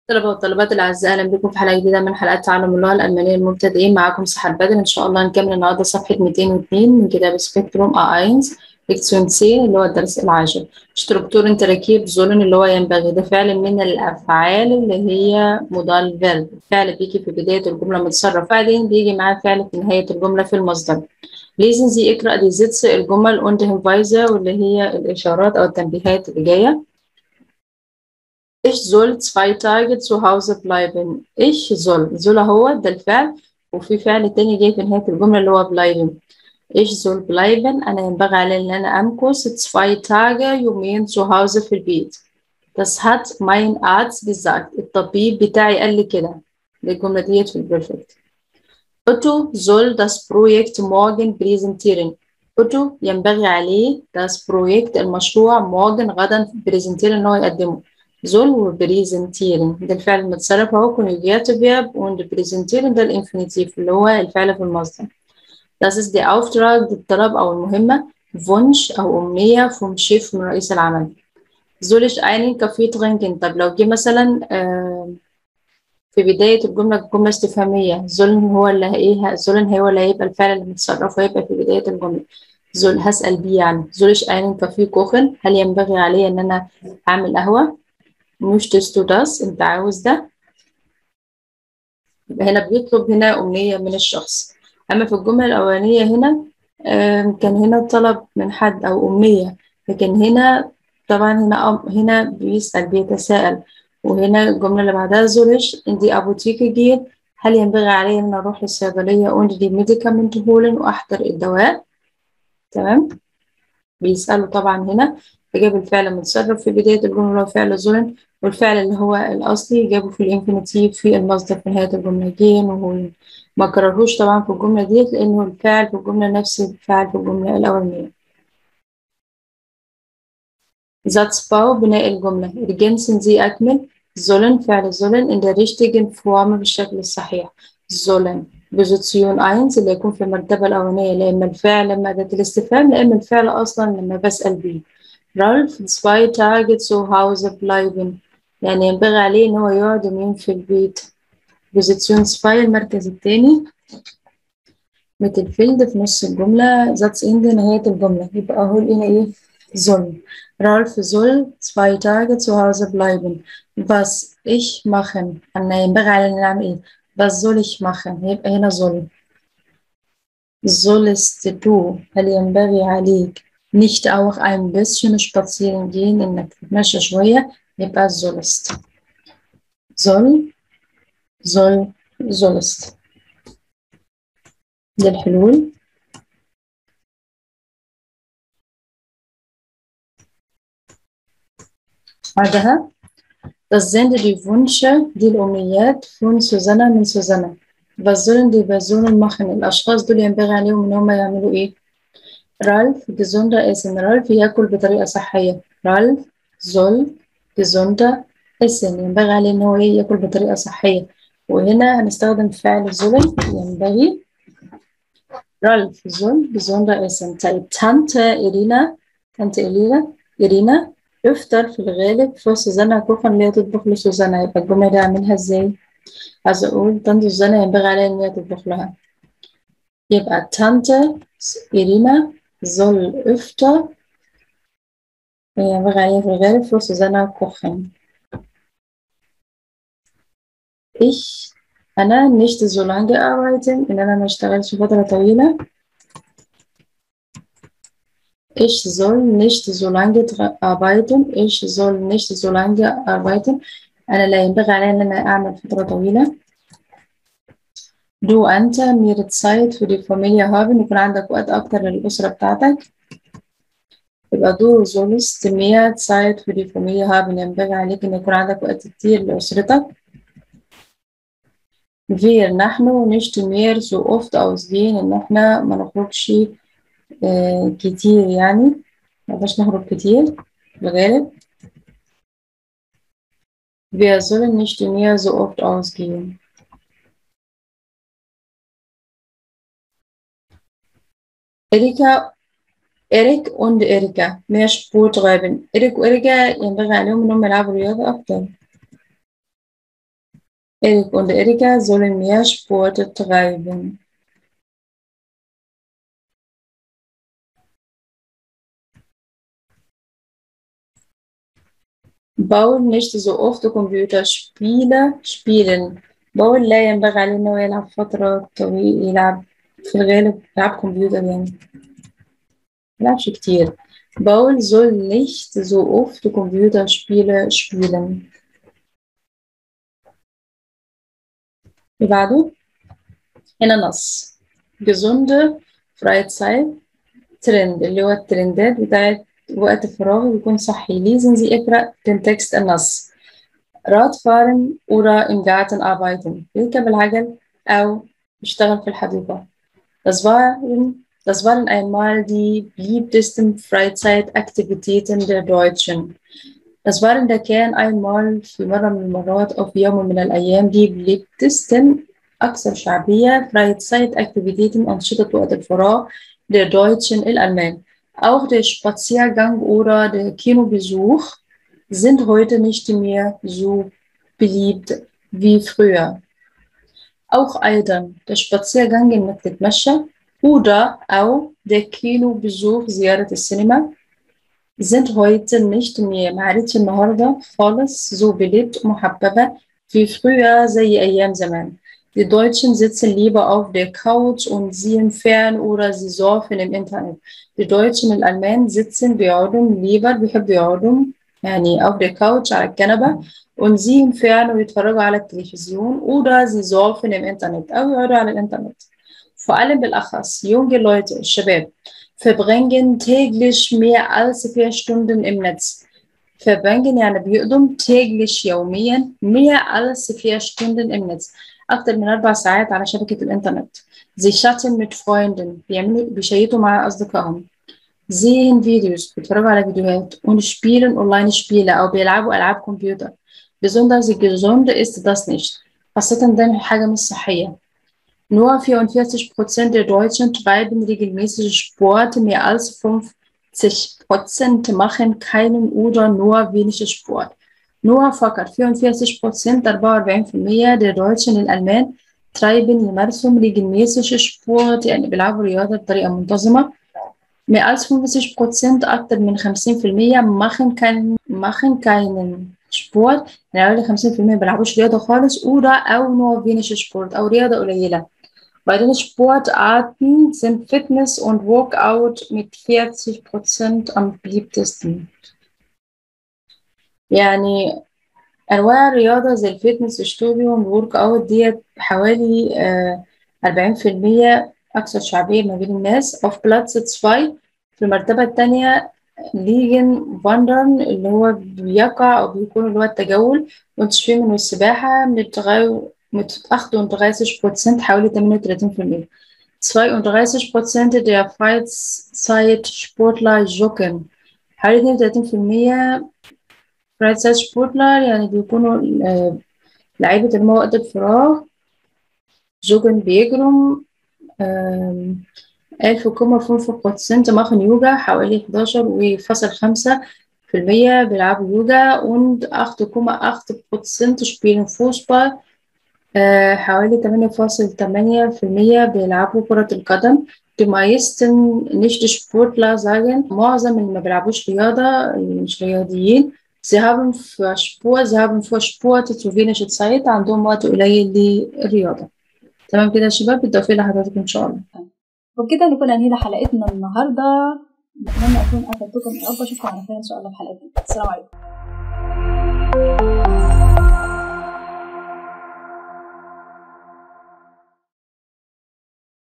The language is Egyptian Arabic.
طلبة والطالبات الأعزاء أهلا بكم في حلقة جديدة من حلقات تعلم اللغة الألمانية المبتدئين معاكم سحر بدر إن شاء الله نكمل النهاردة صفحة 202 من كتاب سبيكتروم أ1 ليكسيون سي اللي هو الدرس العاشر اشتركتور تركيب زولن اللي هو ينبغي ده فعل من الأفعال اللي هي مضال فيرب فعل بيجي في بداية الجملة متصرف بعدين بيجي معاه فعل في نهاية الجملة في المصدر لازم زي اقرأ دي زيتس الجمل und Hinweise واللي هي الإشارات أو التنبيهات اللي جاية Ich soll zwei Tage zu Hause bleiben. Ich soll. soll هو ده الفعل وفي فعل تاني جاي في نهاية الجملة اللي هو bleiben. Ich soll bleiben. أنا ينبغي علي إن أنا أمكث zwei Tage يومين zu Hause في البيت. Das hat mein Arzt gesagt. الطبيب بتاعي قال لي كده. دي الجملة ديت في البرفكت. Otto soll das Projekt morgen präsentieren. Otto ينبغي عليه das Projekt المشروع morgen غدا präsentieren إن هو يقدمه. soll وبريزنتيرن ده الفعل المتصرف اهو conjugated verb und بريزنتيرن ده الانفينيتيف اللي هو الفعل في المصدر das ist der Auftrag الطلب أو المهمة Wunsch أو أمنية vom Chef من رئيس العمل soll ich einen Kaffee trinken طب لو جه مثلا في بداية الجملة جملة استفهامية زولن هو اللي ايه زولن هو اللي هيبقى الفعل اللي متصرف وهيبقى في بداية الجملة زول هسأل بيه يعني soll ich einen Kaffee kochen هل ينبغي علي إن أنا أعمل قهوة möchtest du das انت عاوز ده يبقى هنا بيطلب هنا أمنية من الشخص أما في الجملة الأولانية هنا كان هنا طلب من حد أو أمنية لكن هنا طبعا هنا هنا بيسأل بيتساءل وهنا الجملة اللي بعدها زورش دي أبوتيكي جيت هل ينبغي علي إن أروح للصيدلية und die Medikamente holen وأحضر الدواء تمام بيسألوا طبعا هنا فجاب الفعل المتصرف في بداية الجملة اللي هو فعل ظلم والفعل اللي هو الأصلي جابه في الانفينيتيف في المصدر في نهاية الجملة جين وهو ما كررهوش طبعا في الجملة ديت لأنه الفعل في الجملة نفس الفعل في الجملة الأولانية Satzbau بناء الجملة ergänzen Sie أكمل sollen فعل sollen in der richtigen Form بالشكل الصحيح sollen بوزيسيون 1 اللي يكون في المرتبة الأولانية لا إما الفعل لما أداة الاستفهام لا إما الفعل أصلا لما بسأل بيه رالف zwei Tage zu Hause bleiben يعني ينبغي عليه إن هو يقعد يومين في البيت بوزيسيون 2 المركز الثاني ميتلفيلد في نص الجملة ذاتس إند نهاية الجملة يبقى هو هنا إيه soll Ralf soll zwei Tage zu Hause bleiben was ich machen أنا ينبغي علينا نعمل إيه was soll ich machen يبقى هنا soll sollst du هل ينبغي عليك nicht auch ein bisschen spazieren gehen إنك تتمشى شوية يبقى sollst soll soll sollst دي الحلول بعدها Das sind die Wünsche, die الأمنيات von سوزانا من سوزانا Was sollen die Personen machen الأشخاص دول ينبغي عليهم إن هم يعملوا إيه رالف gesunder essen رالف ياكل بطريقة صحية رالف soll gesunder essen ينبغي عليه إن هو إيه ياكل بطريقة صحية وهنا هنستخدم فعل sollen ينبغي رالف soll gesunder essen طيب تانتا إيرينا تانتا إيرينا إيرينا يفطر في الغالب في سوزانا كوخن اللي هي تطبخ لسوزانا يبقى الجملة دي أعملها إزاي؟ عايزة أقول طنط سوزانا ينبغي عليها إن هي تطبخ لها يبقى تانتا إيرينا soll öfter ينبغي عليها في الغالب في سوزانا كوخن ich أنا nicht so lange arbeiten إن أنا ما اشتغلش فترة طويلة Ich soll nicht so lange arbeiten. Ich soll nicht so lange arbeiten. أنا لا ينبغي علي أن أنا أعمل فترة طويلة. Du أنت mehr Zeit für die Familie haben. يكون عندك وقت أكتر للأسرة بتاعتك. يبقى du sollst mehr Zeit für die Familie haben. ينبغي عليك أن يكون عندك وقت كتير لأسرتك. Wir نحن nicht mehr so oft ausgehen إن إحنا ما نخرجش آه كتير يعني مقدرش نخرج كتير في الغالب Wir sollen nicht mehr so oft ausgehen. Erika إريك und إريكا mehr Sport treiben. إريك وإريكا ينبغي عليهم إنهم يلعبوا رياضة أكتر. Erik und Erika sollen mehr Sport treiben. باول nicht so oft Computerspiele spielen. باول لا ينبغي عليه إنه يلعب فترة طويلة يلعب في الغالب يلعب كمبيوتر يعني ميلعبش كتير. Paul soll nicht so oft Computerspiele spielen. اللي بعده هنا نص gesunde Freizeit Trend اللي هو الترندات بتاعت وقت الفراغ بيكون صحي lesen Sie اقرأ den Text النص Radfahren oder im Garten arbeiten يركب العجل أو يشتغل في الحديقة Das waren, das waren einmal die beliebtesten Freizeitaktivitäten der Deutschen. Das waren da كان einmal في مرة من المرات أو في يوم من الأيام die beliebtesten أكثر شعبية Freizeitaktivitäten أنشطة وقت الفراغ der Deutschen الألمان. Auch der Spaziergang oder der Kinobesuch sind heute nicht mehr so beliebt wie früher. Auch أيضا der Spaziergang إنك تتمشى oder auch der Kinobesuch زيارة السينما sind heute nicht mehr ما عادتش النهاردة خالص so beliebt ومحببة wie früher زي أيام زمان. Die Deutschen sitzen lieber auf der Couch und sehen fern oder sie surfen im Internet. Die Deutschen الألمان sitzen بيقعدوا lieber بيحبوا يقعدوا يعني auf der Couch على الكنبة und sehen fern ويتفرجوا على التلفزيون oder sie surfen im Internet أو يقعدوا على الإنترنت. Vor allem بالأخص junge Leute, الشباب verbringen täglich mehr als vier Stunden im Netz. Verbringen يعني بيقضوا täglich يوميا mehr als vier Stunden im Netz. أكتر من أربع ساعات على شبكة الإنترنت. Sie chatten mit Freunden بيعملوا بيشيطوا مع أصدقائهم. sehen Videos بيتفرجوا على فيديوهات und spielen online Spiele أو بيلعبوا ألعاب كمبيوتر. Besonders gesund ist das nicht. خاصة ده حاجة مش صحية. Nur 44% der Deutschen treiben regelmäßig Sport, mehr als 50% machen keinen oder nur wenig Sport. Nur فقط 44% 44% der Deutschen الألمان treiben يمارسوا regelmäßig Sport يعني بيلعبوا رياضة بطريقة منتظمة. Mehr als 50% أكتر من 50% machen keinen machen keinen Sport يعني حوالي 50% بيلعبوش رياضة خالص oder أو nur wenig Sport أو رياضة قليلة. Bei den Sportarten sind Fitness und Workout mit 40% am beliebtesten. يعني أنواع الرياضة زي الفيتنس ستوديو والورك أوت ديت حوالي أربعين في المية أكثر شعبية ما بين الناس auf Platz 2 في المرتبة التانية ليجن فاندرن اللي هو بيقع أو بيكون اللي هو التجول والتشويمن والسباحة من التغير mit 38 Prozent حوالي 38 32 der Freizeitsportler joggen حوالي 32 Freizeitsportler يعني بيكونوا لعيبة الماء وقت الفراغ جوجن بيجروا ألف وكما فنف Prozent machen Yoga حوالي 11 وفاصل خمسة في المية بيلعبوا يوجا und 8,8 Prozent spielen Fußball حوالي 8,8% بيلعبوا كرة القدم die meisten nicht Sportler sagen معظم اللي ما بيلعبوش رياضة اللي مش رياضيين sie haben für Sport sie haben für Sport zu wenig Zeit عندهم وقت قليل للرياضة تمام كده يا شباب بالتوفيق لحضراتكم إن شاء الله وبكده نكون انهينا حلقتنا النهارده نتمنى اكون افدتكم يا رب اشوفكم على خير ان شاء الله في حلقه السلام عليكم